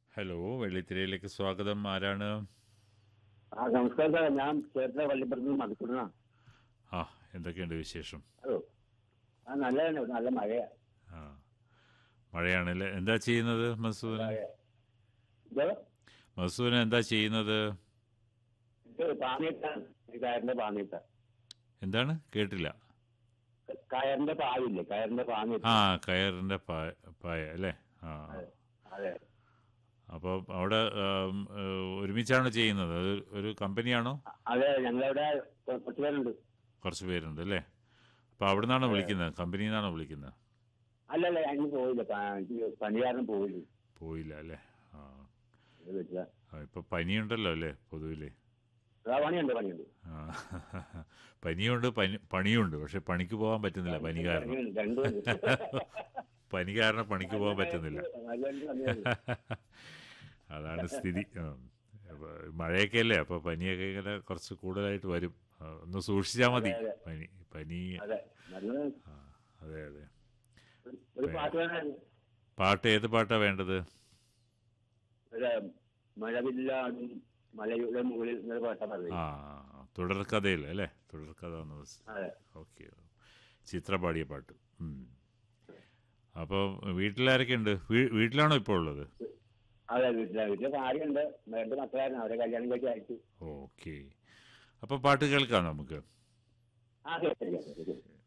Hello വെള്ളിത്തിരയിലേക്ക് സ്വാഗതം ആരാണ് ആ നമസ്കാരം സാർ ഞാൻ ചേർത്ത പള്ളിപ്പുറത്ത് മധുക്കുടനാ ആ എന്തൊക്കെയുണ്ട് വിശേഷം ഹലോ ആ നല്ലതാണ് നല്ല മഴയാ ആ മഴയാണല്ലേ എന്താ ചെയ്യുന്നത് മസൂദൻ മഴ ഇത് മസൂദൻ എന്താ ചെയ്യുന്നത് ഇത് പാനീട്ടാണ് ഈ കയറിന്റെ പാനീട്ട എന്താണ് കേട്ടില്ല കയറിന്റെ പാവില്ലേ കയറിന്റെ പാനീട്ട ആ കയറിൻ്റെ പായ പായ അല്ലേ ആ അതെ അപ്പോൾ അവിടെ ആം, ഏ, ഒരുമിച്ചാണോ ചെയ്യുന്നത് അത് ഒരു കമ്പനിയാണോ അതെ ഞങ്ങളവിടെ കുറച്ച് പേരുണ്ട് കുറച്ച് പേരുണ്ട് അല്ലേ അപ്പോൾ അവിടെ നിന്നാണോ വിളിക്കുന്നത് കമ്പനിയിൽ നിന്നാണോ വിളിക്കുന്നത് അല്ലല്ല ഞങ്ങൾ പോയില്ല പ- എനിക്ക് പനി കാരണം പോയില്ല പോയില്ല അല്ലേ ആ ഇത് പറ്റില്ല ആ, ഇപ്പൊ പനിയുണ്ടല്ലോ അല്ലേ പൊതുവില് ആ പണിയുണ്ട് പണിയുണ്ട് ആ പനിയുണ്ട് പനി പണിയുണ്ട് പക്ഷെ പണിക്ക് പോകാൻ പറ്റുന്നില്ല പനി കാരണം പണിയുണ്ട് രണ്ടും പനി കാരണം പണിക്ക് പോകാൻ പറ്റുന്നില്ല നല്ലൊരു പണിയുണ്ട്. അതാണ് സ്ഥിതി ആ. അപ്പൊ മഴയൊക്കെ അല്ലേ അപ്പൊ പനിയൊക്കെ ഇങ്ങനെ കുറച്ച് കൂടുതലായിട്ട് വരും ആ, ഒന്ന് സൂക്ഷിച്ചാൽ മതി പനി പനി അതെ നല്ല ആ, അതെ അതെ ഒരു പാട്ട് വേണമായിരുന്നു പാട്ട് ഏത് പാട്ടാ വേണ്ടത് ഒരു മഴവില്ലാടും മലയുടെ മുകളിൽ എന്നൊരു പാട്ടാ പറഞ്ഞത് ആ തുടർക്കഥയില്ല അല്ലേ തുടർക്കഥ എന്ന് അതെ ഓക്കെ ചിത്ര പാടിയ പാട്ട് ഉം. അപ്പോൾ വീട്ടിലാരൊക്കെ ഉണ്ട് വീ- വീട്ടിലാണോ ഇപ്പോൾ ഉള്ളത് അതെ വീട്ടിലെ വീട്ടിലെ ഭാര്യയുണ്ട് രണ്ട് മക്കളായിരുന്നു അവരെ കല്യാണം കഴിച്ച് അയച്ചു ഓക്കെ അപ്പോൾ പാട്ട് കേൾക്കാം നമുക്ക് ആ ശരി ശരി ശരി